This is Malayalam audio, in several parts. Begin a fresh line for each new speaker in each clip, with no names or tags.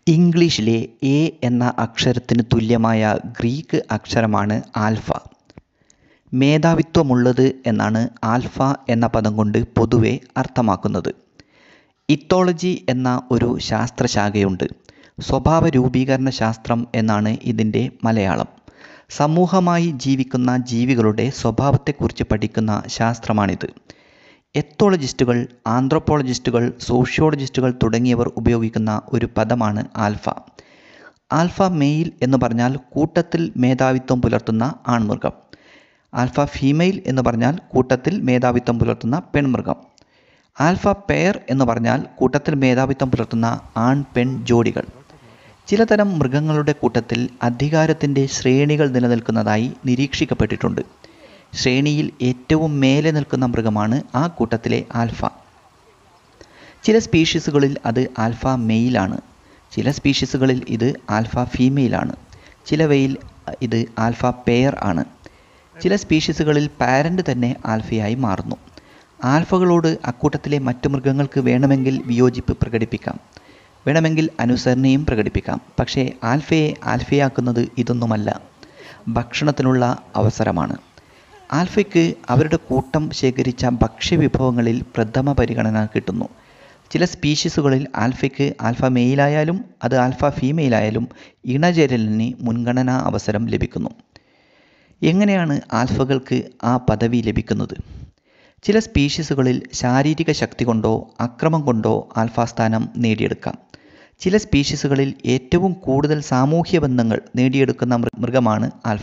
ഇംഗ്ലീഷിലെ എ എന്ന അക്ഷരത്തിന് തുല്യമായ ഗ്രീക്ക് അക്ഷരമാണ് ആൽഫ മേധാവിത്വമുള്ളത് എന്നാണ് ആൽഫ എന്ന പദം കൊണ്ട് പൊതുവെ അർത്ഥമാക്കുന്നത് ഇത്തോളജി എന്ന ഒരു ശാസ്ത്രശാഖയുണ്ട് സ്വഭാവ രൂപീകരണ ശാസ്ത്രം എന്നാണ് ഇതിൻ്റെ മലയാളം സമൂഹമായി ജീവിക്കുന്ന ജീവികളുടെ സ്വഭാവത്തെക്കുറിച്ച് പഠിക്കുന്ന ശാസ്ത്രമാണിത് എത്തോളജിസ്റ്റുകൾ ആന്ത്രോപോളജിസ്റ്റുകൾ സോഷ്യോളജിസ്റ്റുകൾ തുടങ്ങിയവർ ഉപയോഗിക്കുന്ന ഒരു പദമാണ് ആൽഫ ആൽഫ മെയിൽ എന്ന് പറഞ്ഞാൽ കൂട്ടത്തിൽ മേധാവിത്വം പുലർത്തുന്ന ആൺമൃഗം ആൽഫ ഫീമെയിൽ എന്ന് പറഞ്ഞാൽ കൂട്ടത്തിൽ മേധാവിത്വം പുലർത്തുന്ന പെൺമൃഗം ആൽഫ പെയർ എന്ന് പറഞ്ഞാൽ കൂട്ടത്തിൽ മേധാവിത്വം പുലർത്തുന്ന ആൺ പെൺ ജോഡികൾ ചിലതരം മൃഗങ്ങളുടെ കൂട്ടത്തിൽ അധികാരത്തിൻ്റെ ശ്രേണികൾ നിലനിൽക്കുന്നതായി നിരീക്ഷിക്കപ്പെട്ടിട്ടുണ്ട് ശ്രേണിയിൽ ഏറ്റവും മേലെ നിൽക്കുന്ന മൃഗമാണ് ആ കൂട്ടത്തിലെ ആൽഫ ചില സ്പീഷീസുകളിൽ അത് ആൽഫ മെയിലാണ് ചില സ്പീഷീസുകളിൽ ഇത് ആൽഫ ഫീമെയിലാണ് ചിലവയിൽ ഇത് ആൽഫ പെയർ ആണ് ചില സ്പീഷീസുകളിൽ പാരൻ്റ് തന്നെ ആൽഫയായി മാറുന്നു ആൽഫകളോട് അക്കൂട്ടത്തിലെ മറ്റു മൃഗങ്ങൾക്ക് വേണമെങ്കിൽ വിയോജിപ്പ് പ്രകടിപ്പിക്കാം വേണമെങ്കിൽ അനുസരണയും പ്രകടിപ്പിക്കാം പക്ഷേ ആൽഫയെ ആൽഫയാക്കുന്നത് ഇതൊന്നുമല്ല ഭക്ഷണത്തിനുള്ള അവസരമാണ് ആൽഫയ്ക്ക് അവരുടെ കൂട്ടം ശേഖരിച്ച ഭക്ഷ്യവിഭവങ്ങളിൽ പ്രഥമ പരിഗണന കിട്ടുന്നു ചില സ്പീഷീസുകളിൽ ആൽഫയ്ക്ക് ആൽഫ മെയിലായാലും അത് ആൽഫ ഫീമെയിലായാലും ഇണചേരലിന് മുൻഗണനാ അവസരം ലഭിക്കുന്നു എങ്ങനെയാണ് ആൽഫകൾക്ക് ആ പദവി ലഭിക്കുന്നത് ചില സ്പീഷീസുകളിൽ ശാരീരിക ശക്തി കൊണ്ടോ അക്രമം കൊണ്ടോ ആൽഫ സ്ഥാനം നേടിയെടുക്കാം ചില സ്പീഷീസുകളിൽ ഏറ്റവും കൂടുതൽ സാമൂഹ്യ ബന്ധങ്ങൾ നേടിയെടുക്കുന്ന മൃഗമാണ് ആൽഫ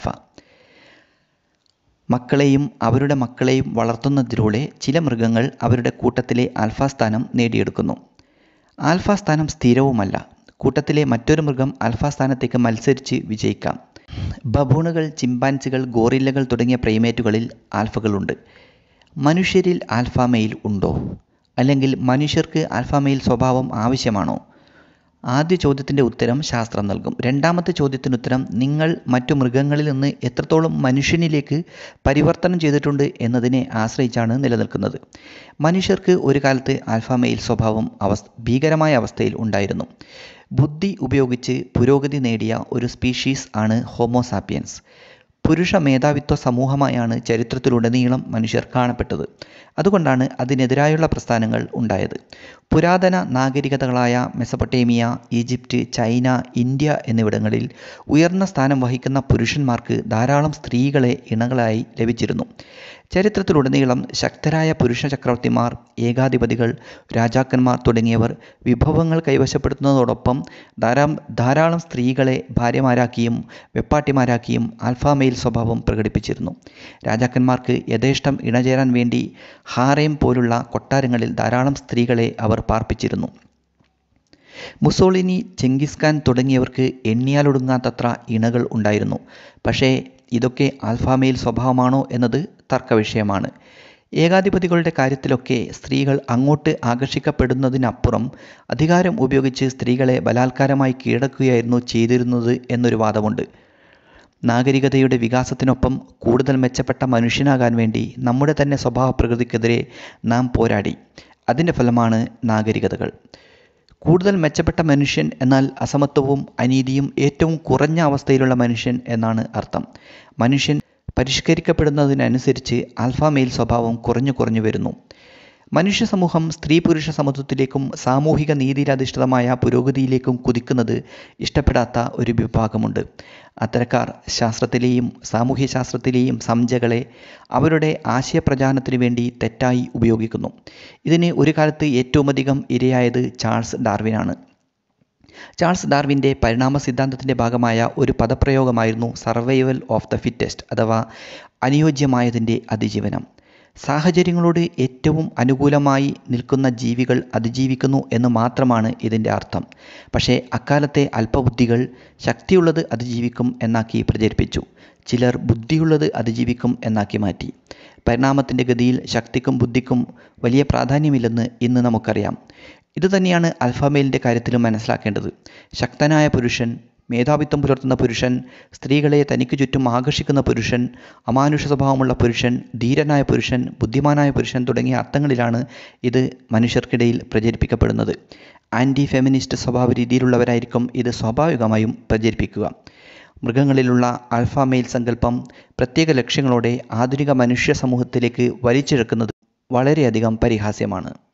മക്കളെയും അവരുടെ മക്കളെയും വളർത്തുന്നതിലൂടെ ചില മൃഗങ്ങൾ അവരുടെ കൂട്ടത്തിലെ ആൽഫ സ്ഥാനം നേടിയെടുക്കുന്നു ആൽഫ സ്ഥാനം സ്ഥിരവുമല്ല കൂട്ടത്തിലെ മറ്റൊരു മൃഗം ആൽഫ സ്ഥാനത്തേക്ക് മത്സരിച്ച് വിജയിക്കാം ബബൂണുകൾ ചിമ്പാൻസികൾ ഗോറില്ലകൾ തുടങ്ങിയ പ്രൈമേറ്റുകളിൽ ആൽഫകളുണ്ട് മനുഷ്യരിൽ ആൽഫ മെയിൽ ഉണ്ടോ അല്ലെങ്കിൽ മനുഷ്യർക്ക് ആൽഫ മെയിൽ സ്വഭാവം ആവശ്യമാണോ ആദ്യ ചോദ്യത്തിൻ്റെ ഉത്തരം ശാസ്ത്രം നൽകും രണ്ടാമത്തെ ചോദ്യത്തിന് ഉത്തരം നിങ്ങൾ മറ്റു മൃഗങ്ങളിൽ നിന്ന് എത്രത്തോളം മനുഷ്യനിലേക്ക് പരിവർത്തനം ചെയ്തിട്ടുണ്ട് എന്നതിനെ ആശ്രയിച്ചാണ് നിലനിൽക്കുന്നത് മനുഷ്യർക്ക് ഒരു കാലത്ത് ആൽഫ മെയിൽ സ്വഭാവം അവസ്ഥ ഭീകരമായ അവസ്ഥയിൽ ഉണ്ടായിരുന്നു ബുദ്ധി ഉപയോഗിച്ച് പുരോഗതി നേടിയ ഒരു സ്പീഷീസ് ആണ് ഹോമോസാപ്പിയൻസ് പുരുഷ മേധാവിത്വ സമൂഹമായാണ് ചരിത്രത്തിലുടനീളം മനുഷ്യർ കാണപ്പെട്ടത് അതുകൊണ്ടാണ് അതിനെതിരായുള്ള പ്രസ്ഥാനങ്ങൾ ഉണ്ടായത് പുരാതന നാഗരികതകളായ മെസപ്പൊട്ടേമിയ ഈജിപ്റ്റ് ചൈന ഇന്ത്യ എന്നിവിടങ്ങളിൽ ഉയർന്ന സ്ഥാനം വഹിക്കുന്ന പുരുഷന്മാർക്ക് ധാരാളം സ്ത്രീകളെ ഇണകളായി ലഭിച്ചിരുന്നു ചരിത്രത്തിലുടനീളം ശക്തരായ പുരുഷ ചക്രവർത്തിമാർ ഏകാധിപതികൾ രാജാക്കന്മാർ തുടങ്ങിയവർ വിഭവങ്ങൾ കൈവശപ്പെടുത്തുന്നതോടൊപ്പം ധാരാളം ധാരാളം സ്ത്രീകളെ ഭാര്യമാരാക്കിയും വെപ്പാട്ടിമാരാക്കിയും ആൽഫാമെയിൽ സ്വഭാവം പ്രകടിപ്പിച്ചിരുന്നു രാജാക്കന്മാർക്ക് യഥേഷ്ടം ഇണചേരാൻ വേണ്ടി ഹാറേം പോലുള്ള കൊട്ടാരങ്ങളിൽ ധാരാളം സ്ത്രീകളെ അവർ പാർപ്പിച്ചിരുന്നു മുസോളിനി ചെങ്കിസ് ഖാൻ തുടങ്ങിയവർക്ക് എണ്ണിയാലൊടുങ്ങാത്തത്ര ഇണകൾ ഉണ്ടായിരുന്നു പക്ഷേ ഇതൊക്കെ ആൽഫാമെയിൽ സ്വഭാവമാണോ എന്നത് തർക്കവിഷയമാണ് ഏകാധിപതികളുടെ കാര്യത്തിലൊക്കെ സ്ത്രീകൾ അങ്ങോട്ട് ആകർഷിക്കപ്പെടുന്നതിനപ്പുറം അധികാരം ഉപയോഗിച്ച് സ്ത്രീകളെ ബലാത്കാരമായി കീഴടക്കുകയായിരുന്നു ചെയ്തിരുന്നത് എന്നൊരു വാദമുണ്ട് നാഗരികതയുടെ വികാസത്തിനൊപ്പം കൂടുതൽ മെച്ചപ്പെട്ട മനുഷ്യനാകാൻ വേണ്ടി നമ്മുടെ തന്നെ സ്വഭാവ പ്രകൃതിക്കെതിരെ നാം പോരാടി അതിൻ്റെ ഫലമാണ് നാഗരികതകൾ കൂടുതൽ മെച്ചപ്പെട്ട മനുഷ്യൻ എന്നാൽ അസമത്വവും അനീതിയും ഏറ്റവും കുറഞ്ഞ അവസ്ഥയിലുള്ള മനുഷ്യൻ എന്നാണ് അർത്ഥം മനുഷ്യൻ പരിഷ്കരിക്കപ്പെടുന്നതിനനുസരിച്ച് ആൽഫ മെയിൽ സ്വഭാവം കുറഞ്ഞു കുറഞ്ഞു വരുന്നു മനുഷ്യ സമൂഹം സ്ത്രീ പുരുഷ സമത്വത്തിലേക്കും സാമൂഹിക നീതിയിലധിഷ്ഠിതമായ പുരോഗതിയിലേക്കും കുതിക്കുന്നത് ഇഷ്ടപ്പെടാത്ത ഒരു വിഭാഗമുണ്ട് അത്തരക്കാർ ശാസ്ത്രത്തിലെയും സാമൂഹ്യ ശാസ്ത്രത്തിലെയും സംജകളെ അവരുടെ ആശയപ്രചാരണത്തിന് വേണ്ടി തെറ്റായി ഉപയോഗിക്കുന്നു ഇതിന് ഒരു കാലത്ത് ഏറ്റവുമധികം ഇരയായത് ചാൾസ് ഡാർവിനാണ് ചാൾസ് ഡാർവിൻ്റെ പരിണാമ സിദ്ധാന്തത്തിൻ്റെ ഭാഗമായ ഒരു പദപ്രയോഗമായിരുന്നു സർവൈവൽ ഓഫ് ദ ഫിറ്റസ്റ്റ് അഥവാ അനുയോജ്യമായതിൻ്റെ അതിജീവനം സാഹചര്യങ്ങളോട് ഏറ്റവും അനുകൂലമായി നിൽക്കുന്ന ജീവികൾ അതിജീവിക്കുന്നു എന്ന് മാത്രമാണ് ഇതിൻ്റെ അർത്ഥം പക്ഷേ അക്കാലത്തെ അല്പബുദ്ധികൾ ശക്തിയുള്ളത് അതിജീവിക്കും എന്നാക്കി പ്രചരിപ്പിച്ചു ചിലർ ബുദ്ധിയുള്ളത് അതിജീവിക്കും എന്നാക്കി മാറ്റി പരിണാമത്തിൻ്റെ ഗതിയിൽ ശക്തിക്കും ബുദ്ധിക്കും വലിയ പ്രാധാന്യമില്ലെന്ന് ഇന്ന് നമുക്കറിയാം ഇതുതന്നെയാണ് അൽഫാമെയിലിൻ്റെ കാര്യത്തിലും മനസ്സിലാക്കേണ്ടത് ശക്തനായ പുരുഷൻ മേധാവിത്വം പുലർത്തുന്ന പുരുഷൻ സ്ത്രീകളെ തനിക്ക് ചുറ്റും ആകർഷിക്കുന്ന പുരുഷൻ അമാനുഷ സ്വഭാവമുള്ള പുരുഷൻ ധീരനായ പുരുഷൻ ബുദ്ധിമാനായ പുരുഷൻ തുടങ്ങിയ അർത്ഥങ്ങളിലാണ് ഇത് മനുഷ്യർക്കിടയിൽ പ്രചരിപ്പിക്കപ്പെടുന്നത് ആൻറ്റി ഫെമിനിസ്റ്റ് സ്വഭാവ രീതിയിലുള്ളവരായിരിക്കും ഇത് സ്വാഭാവികമായും പ്രചരിപ്പിക്കുക മൃഗങ്ങളിലുള്ള ആൽഫ മെയിൽ സങ്കല്പം പ്രത്യേക ലക്ഷ്യങ്ങളോടെ ആധുനിക മനുഷ്യ സമൂഹത്തിലേക്ക് വലിച്ചിഴക്കുന്നത് വളരെയധികം പരിഹാസ്യമാണ്